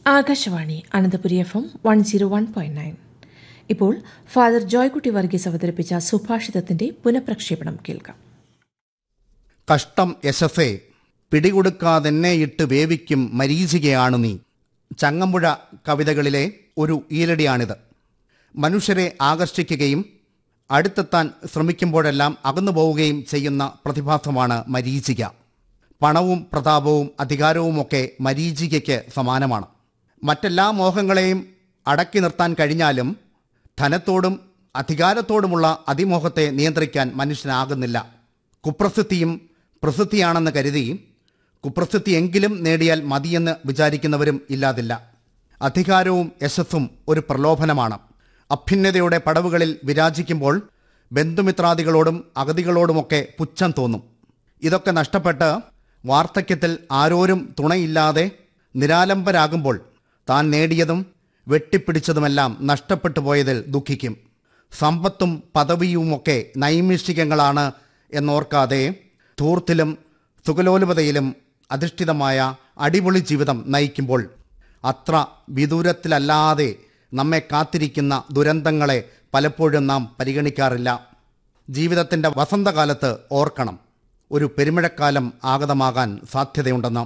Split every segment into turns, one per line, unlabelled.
Akashvani Ananthapuri F M one zero one point nine ഇപ്പോൾ father Joykutty Varghese അവതരിപ്പിച്ച സുഭാഷിതത്തിന്റെ പുനഃപ്രക്ഷേപണം കേൾക്കാം
കഷ്ടം യശസ്സേ പിടികൊടുക്കാതെന്നെ ഇട്ട് വേവിക്കും മരീചികയാണു നീ ചങ്ങമ്പുഴ കവിതകളിലെ ഒരു ഈരടിയാണിത് മനുഷ്യരെ ആകർഷിക്കുകയും അടുത്തെത്താൻ ശ്രമിക്കുമ്പോഴെല്ലാം അകന്നു പോവുകയും ചെയ്യുന്ന പ്രതിഭാസമാണ് മരീചിക പണവും പ്രതാപവും അധികാരവുമൊക്കെ മരീചികയ്ക്ക് സമാനമാണ് മറ്റെല്ലാ മോഹങ്ങളെയും അടക്കി നിർത്താൻ കഴിഞ്ഞാലും ധനത്തോടും അധികാരത്തോടുമുള്ള അതിമോഹത്തെ നിയന്ത്രിക്കാൻ മനുഷ്യനാകുന്നില്ല കുപ്രസിദ്ധിയും പ്രസിദ്ധിയാണെന്ന് കരുതി കുപ്രസിദ്ധിയെങ്കിലും നേടിയാൽ മതിയെന്ന് വിചാരിക്കുന്നവരും ഇല്ലാതില്ല അധികാരവും യശസ്സും ഒരു പ്രലോഭനമാണ് അഭ്യുന്നതയുടെ പടവുകളിൽ വിരാജിക്കുമ്പോൾ ബന്ധുമിത്രാദികളോടും അഗതികളോടുമൊക്കെ പുച്ഛം തോന്നും ഇതൊക്കെ നഷ്ടപ്പെട്ട് വാർദ്ധക്യത്തിൽ ആരോരും തുണയില്ലാതെ നിരാലംബരാകുമ്പോൾ താൻ നേടിയതും വെട്ടിപ്പിടിച്ചതുമെല്ലാം നഷ്ടപ്പെട്ടു പോയതിൽ ദുഃഖിക്കും സമ്പത്തും പദവിയുമൊക്കെ നൈമിഷികങ്ങളാണ് എന്നോർക്കാതെ ധൂർത്തിലും സുഖലോലുപതയിലും അധിഷ്ഠിതമായ അടിപൊളി ജീവിതം നയിക്കുമ്പോൾ അത്ര വിദൂരത്തിലല്ലാതെ നമ്മെ കാത്തിരിക്കുന്ന ദുരന്തങ്ങളെ പലപ്പോഴും നാം പരിഗണിക്കാറില്ല ജീവിതത്തിൻ്റെ വസന്തകാലത്ത് ഓർക്കണം ഒരു പെരുമഴക്കാലം ആഗതമാകാൻ സാധ്യതയുണ്ടെന്ന്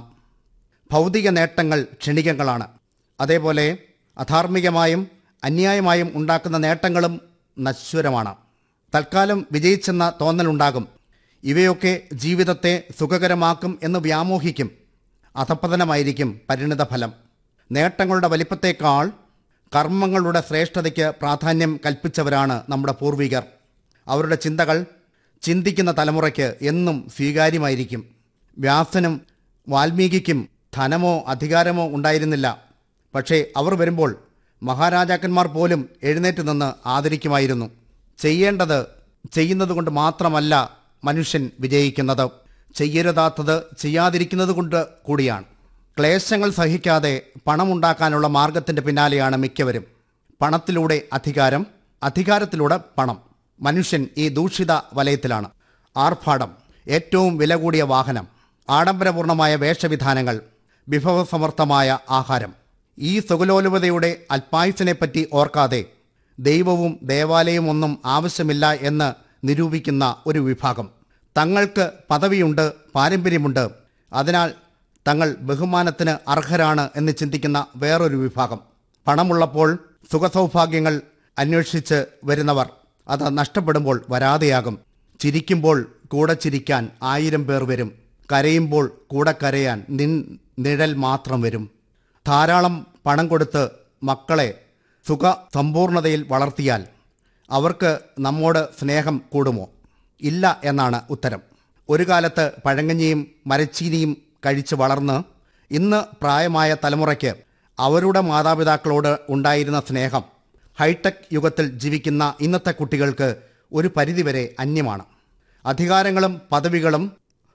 ഭൗതിക നേട്ടങ്ങൾ ക്ഷണികങ്ങളാണ് അതേപോലെ അധാർമികമായും അന്യായമായും ഉണ്ടാക്കുന്ന നേട്ടങ്ങളും നശ്വരമാണ് തൽക്കാലം വിജയിച്ചെന്ന തോന്നലുണ്ടാകും ഇവയൊക്കെ ജീവിതത്തെ സുഖകരമാക്കും എന്ന് വ്യാമോഹിക്കും അധപ്പതനമായിരിക്കും പരിണിതഫലം നേട്ടങ്ങളുടെ വലിപ്പത്തേക്കാൾ കർമ്മങ്ങളുടെ ശ്രേഷ്ഠതയ്ക്ക് പ്രാധാന്യം കൽപ്പിച്ചവരാണ് നമ്മുടെ പൂർവികർ അവരുടെ ചിന്തകൾ ചിന്തിക്കുന്ന തലമുറയ്ക്ക് എന്നും സ്വീകാര്യമായിരിക്കും വ്യാസനും വാൽമീകിക്കും ധനമോ അധികാരമോ ഉണ്ടായിരുന്നില്ല പക്ഷേ അവർ വരുമ്പോൾ മഹാരാജാക്കന്മാർ പോലും എഴുന്നേറ്റ് നിന്ന് ആദരിക്കുമായിരുന്നു ചെയ്യേണ്ടത് ചെയ്യുന്നതുകൊണ്ട് മാത്രമല്ല മനുഷ്യൻ വിജയിക്കുന്നത് ചെയ്യരുതാത്തത് ചെയ്യാതിരിക്കുന്നത് കൊണ്ട് കൂടിയാണ് ക്ലേശങ്ങൾ സഹിക്കാതെ പണമുണ്ടാക്കാനുള്ള മാർഗത്തിന്റെ പിന്നാലെയാണ് മിക്കവരും പണത്തിലൂടെ അധികാരം അധികാരത്തിലൂടെ പണം മനുഷ്യൻ ഈ ദൂഷിത വലയത്തിലാണ് ആർഭാടം ഏറ്റവും വില കൂടിയ വാഹനം ആഡംബരപൂർണമായ വേഷവിധാനങ്ങൾ വിഭവസമർത്ഥമായ ആഹാരം ഈ സുഖലോലുപതയുടെ അല്പായുസിനെപ്പറ്റി ഓർക്കാതെ ദൈവവും ദേവാലയവും ഒന്നും ആവശ്യമില്ല എന്ന് നിരൂപിക്കുന്ന ഒരു വിഭാഗം തങ്ങൾക്ക് പദവിയുണ്ട് പാരമ്പര്യമുണ്ട് അതിനാൽ തങ്ങൾ ബഹുമാനത്തിന് അർഹരാണ് എന്ന് ചിന്തിക്കുന്ന വേറൊരു വിഭാഗം പണമുള്ളപ്പോൾ സുഖസൗഭാഗ്യങ്ങൾ അന്വേഷിച്ച് വരുന്നവർ അത് നഷ്ടപ്പെടുമ്പോൾ വരാതെയാകും ചിരിക്കുമ്പോൾ കൂടെ ചിരിക്കാൻ ആയിരം പേർ വരും കരയുമ്പോൾ കൂടെ കരയാൻ നിൻ നിഴൽ മാത്രം വരും ധാരാളം പണം കൊടുത്ത് മക്കളെ സുഖ സമ്പൂർണതയിൽ വളർത്തിയാൽ അവർക്ക് നമ്മോട് സ്നേഹം കൂടുമോ ഇല്ല എന്നാണ് ഉത്തരം ഒരു കാലത്ത് പഴങ്ങഞ്ഞിയും മരച്ചീനിയും കഴിച്ച് വളർന്ന് ഇന്ന് പ്രായമായ തലമുറയ്ക്ക് അവരുടെ മാതാപിതാക്കളോട് ഉണ്ടായിരുന്ന സ്നേഹം ഹൈടെക് യുഗത്തിൽ ജീവിക്കുന്ന ഇന്നത്തെ കുട്ടികൾക്ക് ഒരു പരിധിവരെ അന്യമാണ് അധികാരങ്ങളും പദവികളും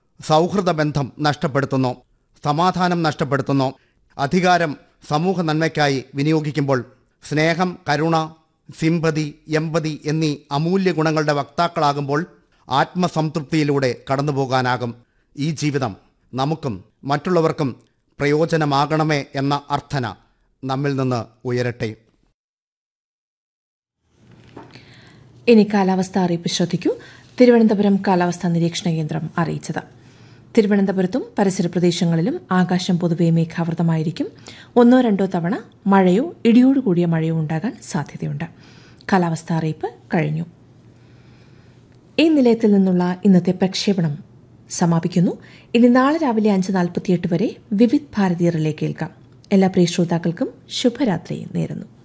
സൗഹൃദ ബന്ധം നഷ്ടപ്പെടുത്തുന്നു സമാധാനം നഷ്ടപ്പെടുത്തുന്നു അധികാരം സമൂഹ നന്മയ്ക്കായി വിനിയോഗിക്കുമ്പോൾ സ്നേഹം കരുണ സിമ്പതി എമ്പതി എന്നീ അമൂല്യ ഗുണങ്ങളുടെ വക്താക്കളാകുമ്പോൾ ആത്മസംതൃപ്തിയിലൂടെ കടന്നുപോകാനാകും ഈ ജീവിതം നമുക്കും മറ്റുള്ളവർക്കും പ്രയോജനമാകണമേ എന്ന അർത്ഥന നമ്മിൽ നിന്ന് ഉയരട്ടെ
ഇനി കാലാവസ്ഥ അറിയിപ്പ് ശ്രദ്ധിക്കൂ തിരുവനന്തപുരം കാലാവസ്ഥാ നിരീക്ഷണ കേന്ദ്രം അറിയിച്ചത് തിരുവനന്തപുരത്തും പരിസര പ്രദേശങ്ങളിലും ആകാശം പൊതുവെ മേഘാവൃതമായിരിക്കും ഒന്നോ രണ്ടോ തവണ മഴയോ ഇടിയോടുകൂടിയ മഴയോ ഉണ്ടാകാൻ സാധ്യതയുണ്ട് കാലാവസ്ഥാ അറിയിപ്പ് കഴിഞ്ഞു ഈ നിലയത്തിൽ നിന്നുള്ള ഇന്നത്തെ പ്രക്ഷേപണം സമാപിക്കുന്നു ഇനി നാളെ രാവിലെ അഞ്ച് നാൽപ്പത്തിയെട്ട് വരെ വിവിധ് ഭാരതീയറിലെ കേൾക്കാം എല്ലാ പ്രിയ ശ്രോതാക്കൾക്കും ശുഭരാത്രി നേരുന്നു